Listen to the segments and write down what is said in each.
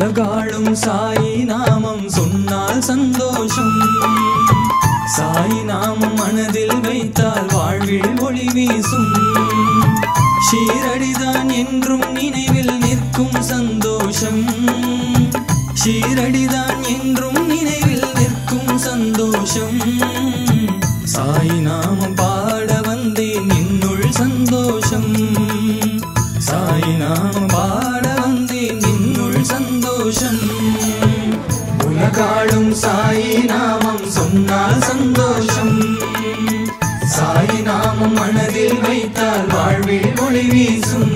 உலகாளும் சாயி நாமம் சொன்னால் சந்தோஷம் சாயி நாமம் மனதில் வைத்தால் வாழ்வில் ஒளி வீசும் ஷீரடிதான் என்றும் நினைவில் நிற்கும் சந்தோஷம் ஷீரடிதான் என்றும் நினைவில் நிற்கும் சந்தோஷம் சாய் நாமம் பாட வந்தேன் என்னுள் சந்தோஷம் சாய் நாமம் பாட வந்தேன் என்னுள் சந்தோஷம் உலகாளும் சாய் நாமம் சொன்னால் சந்தோஷம் சாய் நாமம் மனதில் வைத்தால் வாழ்வில் ஒளி வீசும்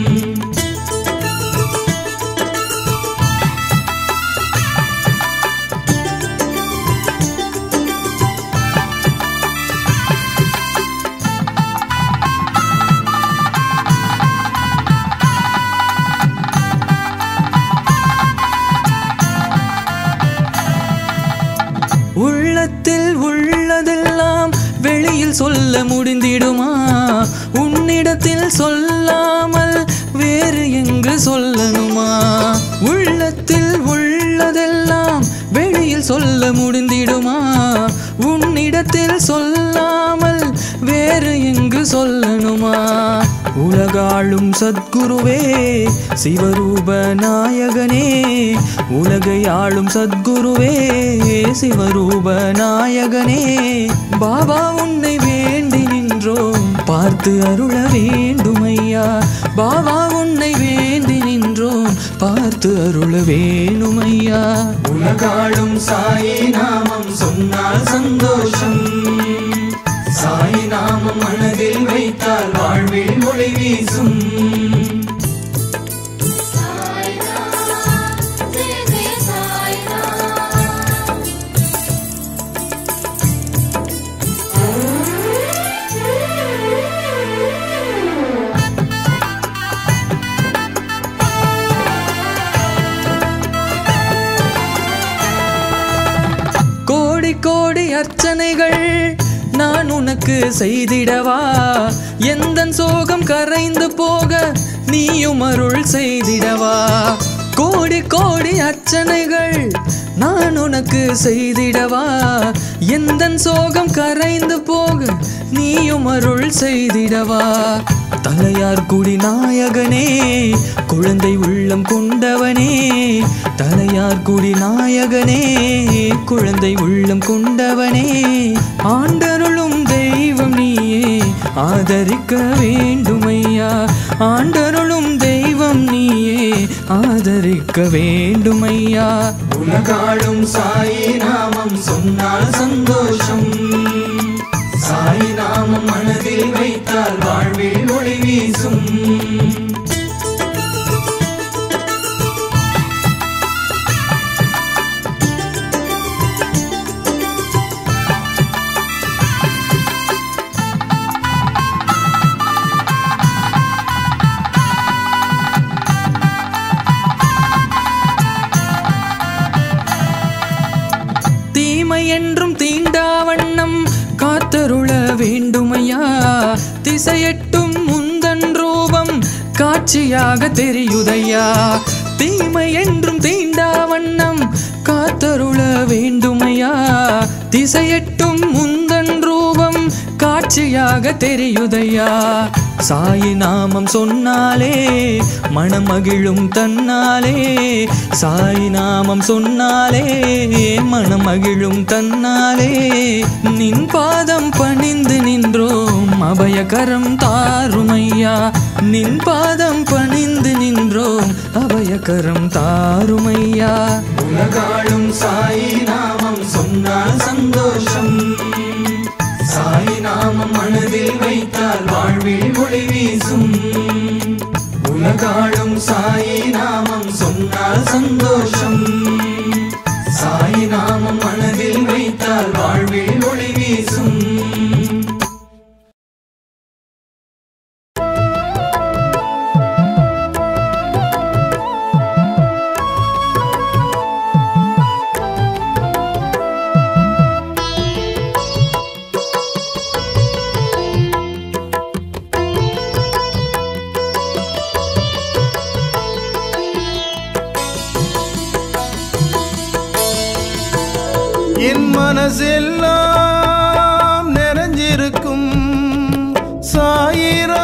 உள்ளத்தில் உள்ளதெல்லாம் வெளியில் சொல்ல முடிந்திடுமா உன்னிடத்தில் சொல்லாமல் வேறு எங்கு சொல்லணுமா உள்ளத்தில் உள்ளதெல்லாம் வெளியில் சொல்ல முடிந்திடுமா உன்னிடத்தில் சொல்லாமல் வேறு எங்கு சொல்லணுமா உலகாளும் சத்குருவே சிவரூப நாயகனே உலகை ஆளும் சத்குருவே சிவரூப நாயகனே பாபா உன்னை வேண்டி நின்றோம் பார்த்து அருள வேண்டுமையா பாபா உன்னை வேண்டி நின்றோம் பார்த்து அருள வேணுமையா உலகாளும் சாயி நாமம் சொன்னால் சந்தோஷம் சாய் நாமம் மனதில் வைத்தால் வாழ்வில் ஒளி வீசும் ஜெய ஜெய சாய்ராம் கோடி கோடி அர்ச்சனைகள் நான் உனக்கு செய்திடவா எந்த சோகம் கரைந்து போக நீயும் அருள் செய்திடவா கோடி கோடி அர்ச்சனைகள் நான் உனக்கு செய்திடவா எந்த சோகம் கரைந்து போக நீயும் அருள் செய்திடவா தலையார் குடி நாயகனே குழந்தை உள்ளம் கொண்டவனே தலையார் குடி நாயகனே குழந்தை உள்ளம் கொண்டவனே ஆண்டருளும் தெய்வம் நீயே ஆதரிக்க வேண்டுமையா ஆண்டருளும் தெய்வம் நீயே ஆதரிக்க வேண்டுமையா உலகாளும் சாயி நாமம் சொன்னால் சந்தோஷம் சாய் நாமம் மனதில் வைத்தால் வாழ்வில் ஒளி வீசும் தீமை என்றும் தீண்டாவண்ணம் காத்தருள வேண்டுமையா திசையட்டும் முந்தன் ரூபம் காட்சியாக தெரியுதையா தீமை என்றும் தீண்டாவண்ணம் காத்தருள வேண்டுமையா திசையட்டும் முந்தன் ரூபம் காட்சியாக தெரியுதையா சாயி நாமம் சொன்னாலே மனமகிழும் தன்னாலே சாய் நாமம் சொன்னாலே மனமகிழும் தன்னாலே நின் பாதம் பணிந்து நின்றோம் அபயகரம் தாருமையா நின் பாதம் பணிந்து நின்றோம் அபயகரம் தாருமையா உலகாளும் சாயி நாமம் சொன்னால் சந்தோஷம் சாய் நாமம் மனதில் வைத்தால் வாழ்வில் ஒளி வீசும் உலகாளும் சாயி நாமம் சொன்னால் சந்தோஷம் சாய் நாமம் மனதில் வைத்தால் வாழ்வில் ஒளி வீசும் மனசெல்லாம் நிறைஞ்சிருக்கும் சாயிரா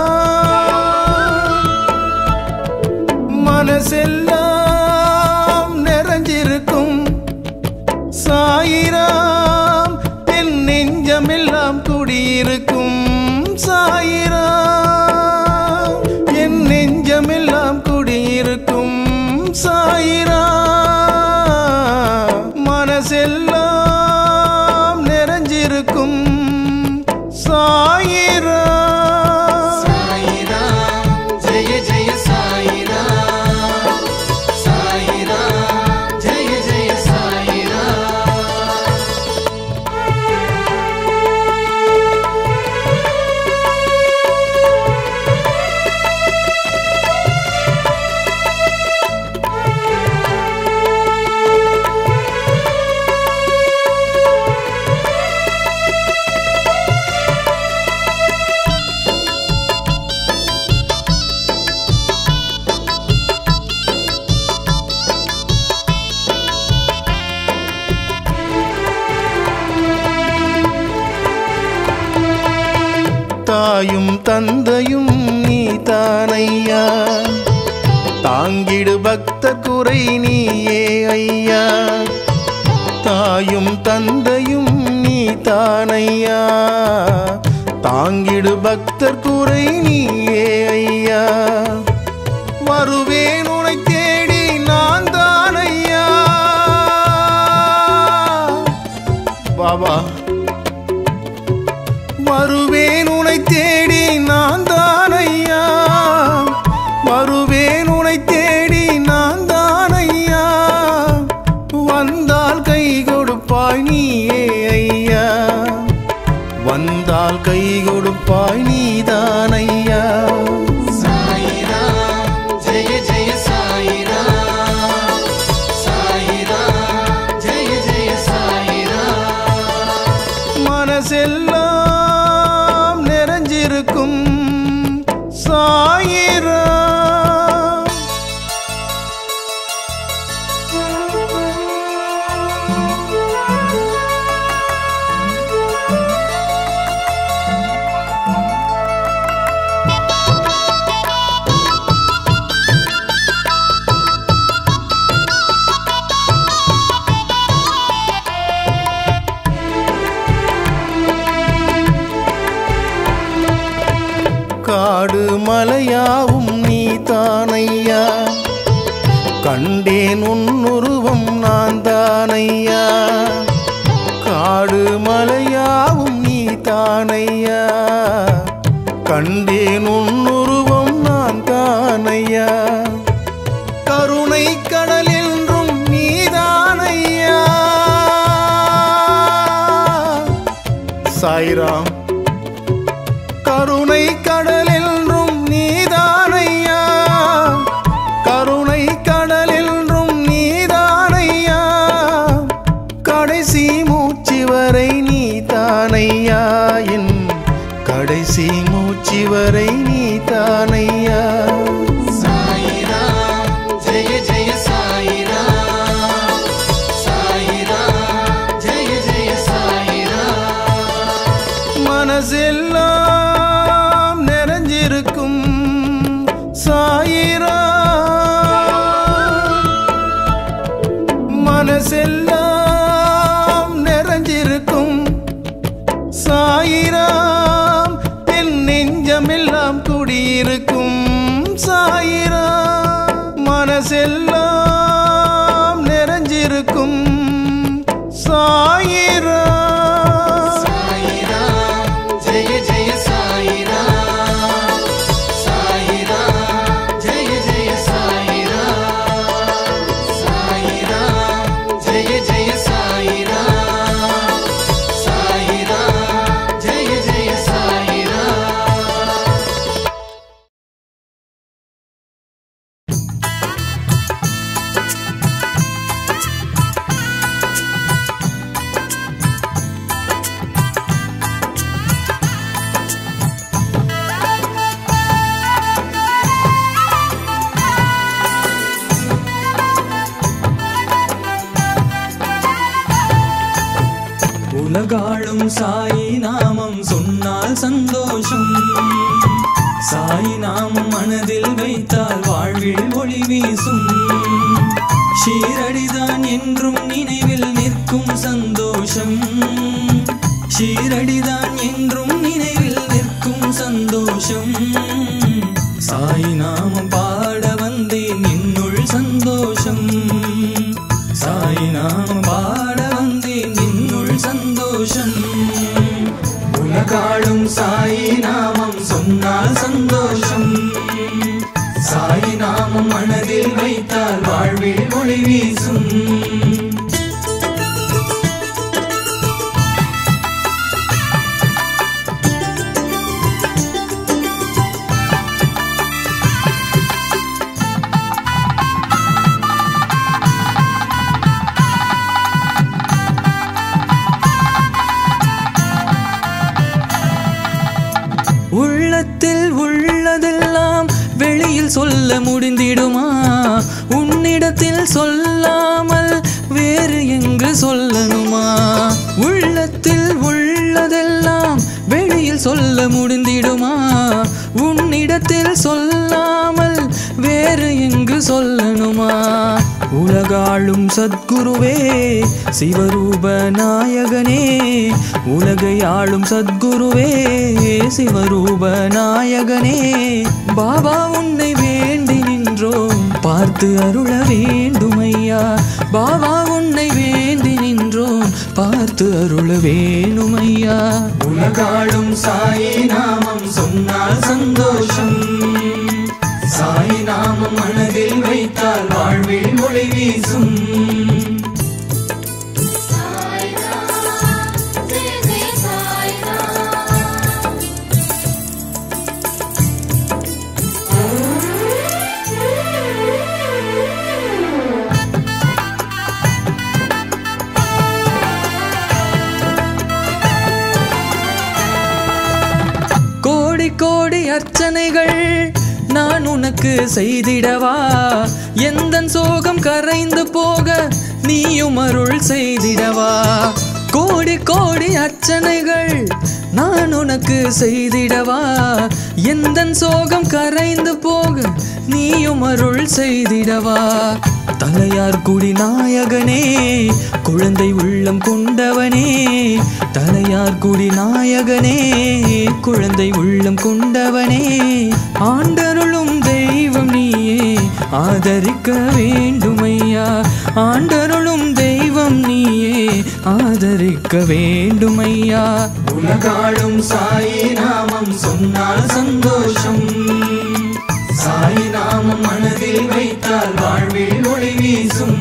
மனசெல்லாம் நிறைஞ்சிருக்கும் சாயிராம் என் நெஞ்சமெல்லாம் குடியிருக்கும் சாயிராம் என் நெஞ்சமெல்லாம் குடியிருக்கும் சாயிரா மனசெல்லாம் நிறைஞ்சிருக்கும் சாயிரா சாயிரா ஜெய ஜெய சாயிரா சாயிரா ஜெய ஜெய சாயிரா தாயும் தந்தையும் நீ தானையா தாங்கிடு பக்த குறை நீயே ஐயா தாயும் தந்தையும் நீ தானையா தாங்கிடு பக்தர் குறை நீயே ஐயா வருவேன் உனை தேடி நான் தானையா பாபா வருவேன் உனை தேடி நான் தானையா வருவேன் உனை தேடி நான் தானையா வந்தால் கை கொடுப்பாய் நீயே ஐயா வந்தால் கை கொடுப்பாய் நீதானையா சாயிரா ஜெய ஜெய சாயிரா சாயிரா ஜெய ஜெய சாயிரா மனசெல்லாம் நிறைஞ்சிருக்கும் சாயிரா காடு மலையாவும் நீ தானையா கண்டேன் உன்னுருவம் நான் தானையா காடு மலையாவும் நீ தானையா கண்டேன் உன்னுருவம் நான் தானையா கருணை கடல் என்றும் நீதானையா சாய்ராம் கருணை கடல் என்றும் நீதானையா கருணை கடல் என்றும் நீதானையா கடைசி மூச்சு வரை நீதானையா என் கடைசி மூச்சு வரை நீதானையா சாயிரா ஜெய ஜெய சாயிரா சாயிரா ஜெய ஜெய சாயிரா மனசெல்லாம் நிறைஞ்சிருக்கும் சாயிரா மனசெல்லாம் நிறைஞ்சிருக்கும் சாயிராம் என் நெஞ்சமெல்லாம் குடியிருக்கும் சாயிரா மனசெல்லாம் நிறைஞ்சிருக்கும் சாயிரா சாயிரா ஜெய ஜெய சாயிரா சாயிரா ஜெய ஜெய சாயிரா சாயிரா ஜெய ஜெய சாயிரா சாயிரா ஜெய ஜெய சாயிரா ஆ உலகாளும் சாயி நாமம் சொன்னால் சந்தோஷம் சாயி நாமம் மனதில் வைத்தால் வாழ்வில் ஒளி வீசும் ஷீரடிதான் என்றும் நினைவில் நிற்கும் சந்தோஷம் ஷீரடிதான் என்றும் நினைவில் நிற்கும் சந்தோஷம் சாய் நாமம் பாட வந்தேன் என்னுள் சந்தோஷம் சாய் நாமம் பாட வந்தேன் என்னுள் சந்தோஷம் உலகாளும் சாயி நாமம் சொன்னால் சந்தோஷம் சாயி நாமம் மனதில் வைத்தால் வாழ்வில் ஒளி வீசும் உள்ளத்தில் உள்ளதெல்லாம் வெளியில் சொல்ல முடிந்திடுமா உன்னிடத்தில் சொல்லாமல் வேறு எங்கு சொல்லணுமா உள்ளத்தில் உள்ளதெல்லாம் வெளியில் சொல்ல முடிந்திடுமா உன்னிடத்தில் சொல்லாமல் வேறு எங்கு சொல்லணுமா உலகாளும் சத்குருவே சிவரூப நாயகனே உலகை ஆளும் சத்குருவே சிவரூப நாயகனே பாபா உன்னை வேண்டி நின்றோம் பார்த்து அருள வேண்டுமையா பாபா உன்னை வேண்டி நின்றோம் பார்த்து அருள வேணுமையா உலகாளும் சாயி நாமம் சொன்னால் சந்தோஷம் சாய் நாமம் மனதில் வைத்தால் வாழ்வில் ஒளி வீசும் ஜெய ஜெய சாய்ராம் கோடி கோடி அர்ச்சனைகள் நான் உனக்கு செய்திடவா எந்தன் சோகம் கரைந்து போக நீயும் அருள் செய்திடவா கோடி கோடி அர்ச்சனைகள் நான் உனக்கு செய்திடவா எந்தன் சோகம் கரைந்து போக நீயும் அருள் செய்திடவா தலையார் குடி நாயகனே குழந்தை உள்ளம் கொண்டவனே தலையார் குடி நாயகனே குழந்தை உள்ளம் கொண்டவனே ஆண்டருளும் தெய்வம் நீயே ஆதரிக்க வேண்டுமையா ஆண்டருளும் தெய்வம் நீயே ஆதரிக்க வேண்டுமையா உலகாளும் சாயி நாமம் சொன்னால் சந்தோஷம் சாய் நாமம் மனதில் வைத்தால் வாழ்வில் ஒளி வீசும்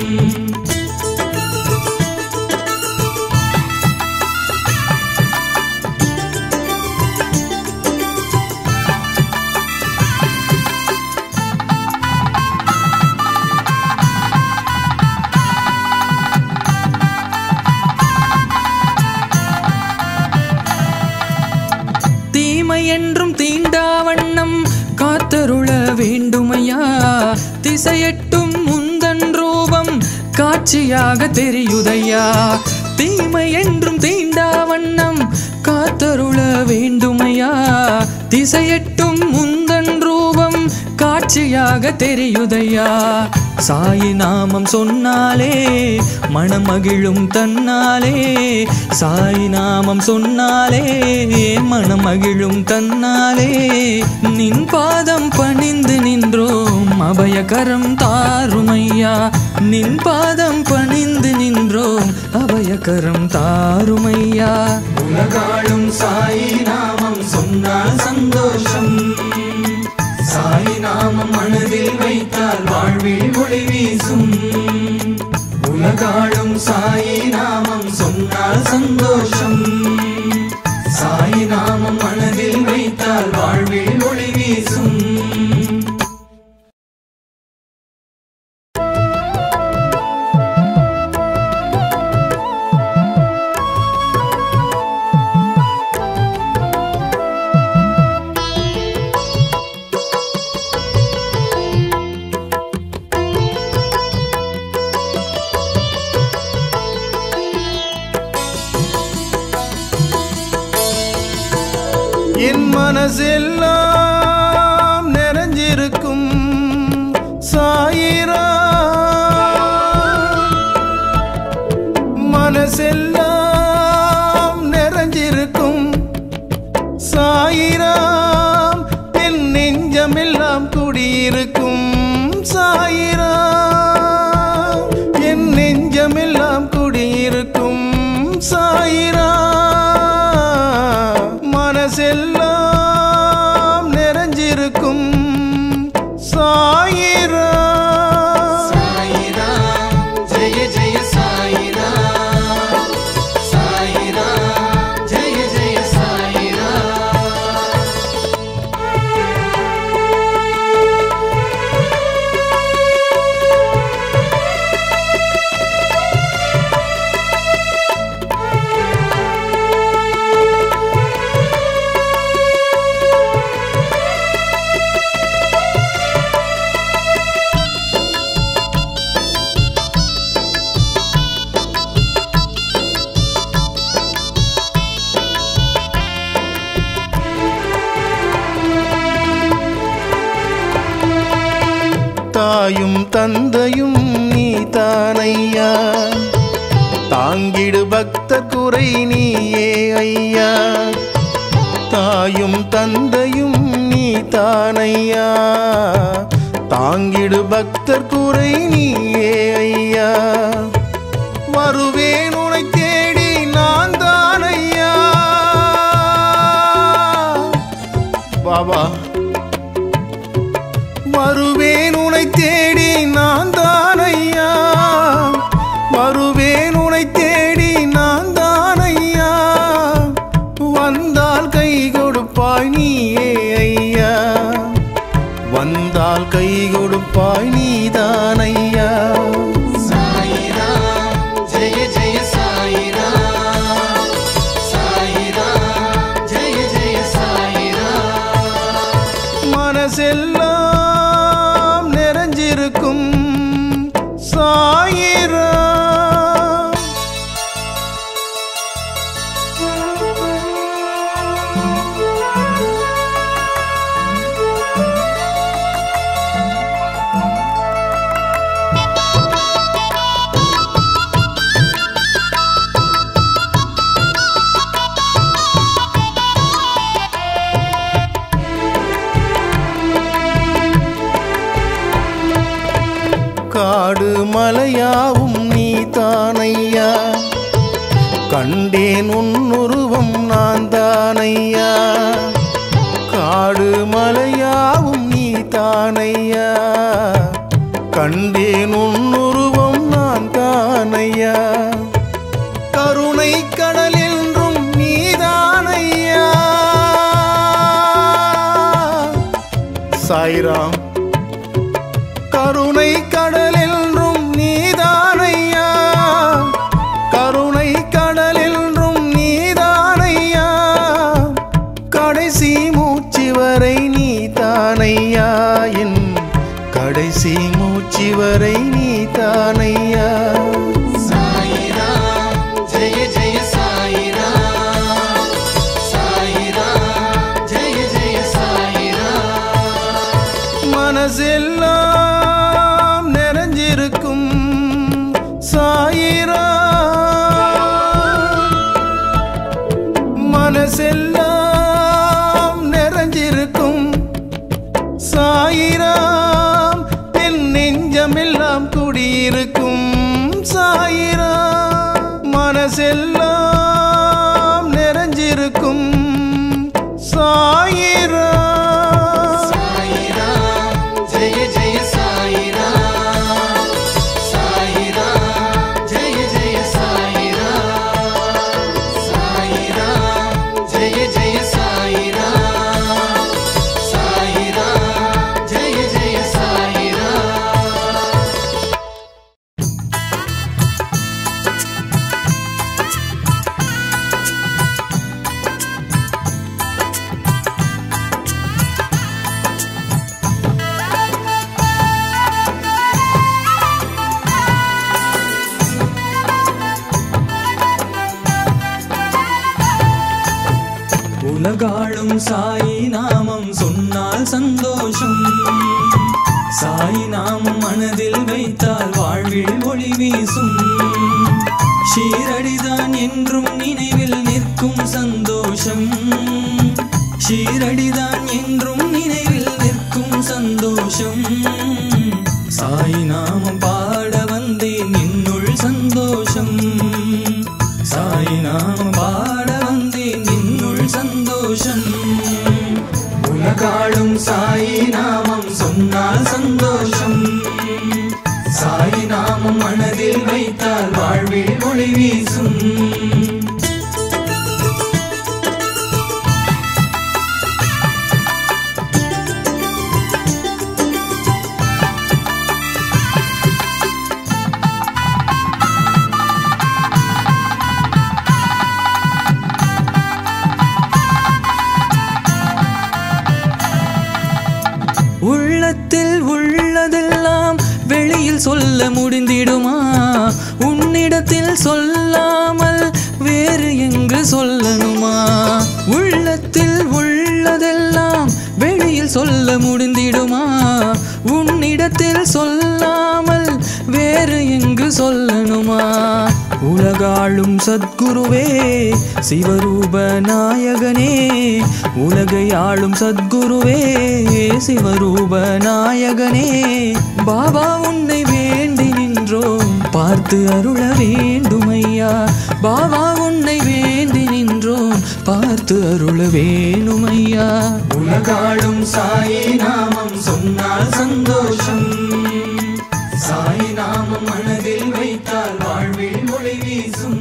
தீமை என்றும் தீண்டாவண்ணம் காத்தருள வேண்டுமையா திசையட்டும் முந்தன் ரூபம் காட்சியாக தெரியுதையா தீமை என்றும் தீண்டாவண்ணம் காத்தருள வேண்டுமையா திசையட்டும் முந்தன் ரூபம் காட்சியாக தெரியுதையா சாயி நாமம் சொன்னாலே மனமகிழும் தன்னாலே சாய் நாமம் சொன்னாலே மனமகிழும் தன்னாலே நின் பாதம் பணிந்து நின்றோம் அபயகரம் தாருமையா நின் பாதம் பணிந்து நின்றோம் அபயகரம் தாருமையா உலகாளும் சாயி நாமம் சொன்னால் சந்தோஷம் சாய் நாமம் மனதில் வைத்தால் வாழ்வில் ஒளி வீசும் உலகாளும் சாயி நாமம் சொன்னால் சந்தோஷம் சாய் நாமம் மனதில் வைத்தால் வாழ்வில் ஒளி வீசும் என் மனசெல்லாம் நிறைஞ்சிருக்கும் சாயிரா மனசெல்லாம் நிறைஞ்சிருக்கும் சாயிராம் என் நெஞ்சமெல்லாம் குடியிருக்கும் சாயிராம் என் நெஞ்சமெல்லாம் குடியிருக்கும் சாயிரா மனசெல்லாம் நிறைஞ்சிருக்கும் சாயிரா சாயிராம் ஜெய ஜெய சாயிராம் சாயிராம் ஜெய ஜெய சாயிராம் தாயும் தந்தையும் நீ தானையா தாங்கிடு பக்த குறை நீயே ஐயா தாயும் தந்தையும் நீ தானையா தாங்கிடு பக்தர் குறை நீயே ஐயா வருவேன் உனை தேடி நான் தானையா பாபா வருவேன் உனை தேடி நான் தானையா வருவேன் உனை தேடி நான் தானையா வந்தால் கை கொடுப்பாய் நீயே ஐயா வந்தால் கை கொடுப்பாய் நீதானையா சாயிராம் ஜெய ஜெய சாயிராம் சாயிராம் ஜெய ஜெய சாயிராம் மனசெல்லாம் நிறைஞ்சிருக்கும் சாயிரா காடு மலையாவும் நீ தானையா கண்டேன் உன்னுருவம் நான் தானையா காடு மலையாவும் நீ தானையா கண்டேன் உன்னுருவம் நான் தானையா கருணை கடல் என்றும் நீதானையா சாய்ராம் கருணை கடல் என்றும் நீதானையா கருணை கடல் என்றும் நீதானையா கடைசி மூச்சு வரை நீதானையா என் கடைசி மூச்சு வரை நீதானையா சாயிராம் ஜெய ஜெய சாயிராம் சாயிராம் ஜெய ஜெய சாயிராம் மனசெல்லாம் நிறைஞ்சிருக்கும் சாயிரா மனசெல்லாம் நிறைஞ்சிருக்கும் சாயிராம் என் நெஞ்சமெல்லாம் குடியிருக்கும் சாயிரா மனசெல்லாம் நிறைஞ்சிருக்கும் சாயிரா சாயிராம் ஜெய ஜெய சாயிராம் சாயிராம் ஜெய ஜெய சாயிராம் சாயிராம் ஜெய ஜெய சாயிராம் சாயிராம் ஜெய ஜெய சாயிராம் சாயிராம் உலகாளும் சாயி நாமம் சொன்னால் சந்தோஷம் சாயி நாமம் மனதில் வைத்தால் வாழ்வில் ஒளி வீசும் ஷீரடிதான் என்றும் நினைவில் நிற்கும் சந்தோஷம் ஷீரடிதான் என்றும் நினைவில் நிற்கும் சந்தோஷம் சாய் நாமம் பாட வந்தேன் என்னுள் சந்தோஷம் சாய் நாமம் பாட வந்தேன் என்னுள் சந்தோஷம் உலகாளும் சாயி நாமம் சொன்னால் சந்தோஷம் சாயி நாமம் மனதில் வைத்தால் வாழ்வில் ஒளி வீசும் உள்ளத்தில் உள்ளதெல்லாம் வெளியில் சொல்ல முடிந்திடுமா உன்னிடத்தில் சொல்லாமல் வேறு எங்கு சொல்லணுமா உள்ளத்தில் உள்ளதெல்லாம் வெளியில் சொல்ல முடிந்திடுமா உன்னிடத்தில் சொல்லாமல் வேறு எங்கு சொல்லணுமா உலகாளும் சத்குருவே சிவரூப நாயகனே உலகை ஆளும் சத்குருவே சிவரூப நாயகனே பாபா உன்னை வேண்டி நின்றோம் பார்த்து அருள வேண்டுமையா பாபா உன்னை வேண்டி நின்றோம் பார்த்து அருள வேணுமையா உலகாளும் சாயி நாமம் சொன்னால் சந்தோஷம் சாய் நாமம் மனதில் வைத்தால் வாழ்வில் ஒளி வீசும்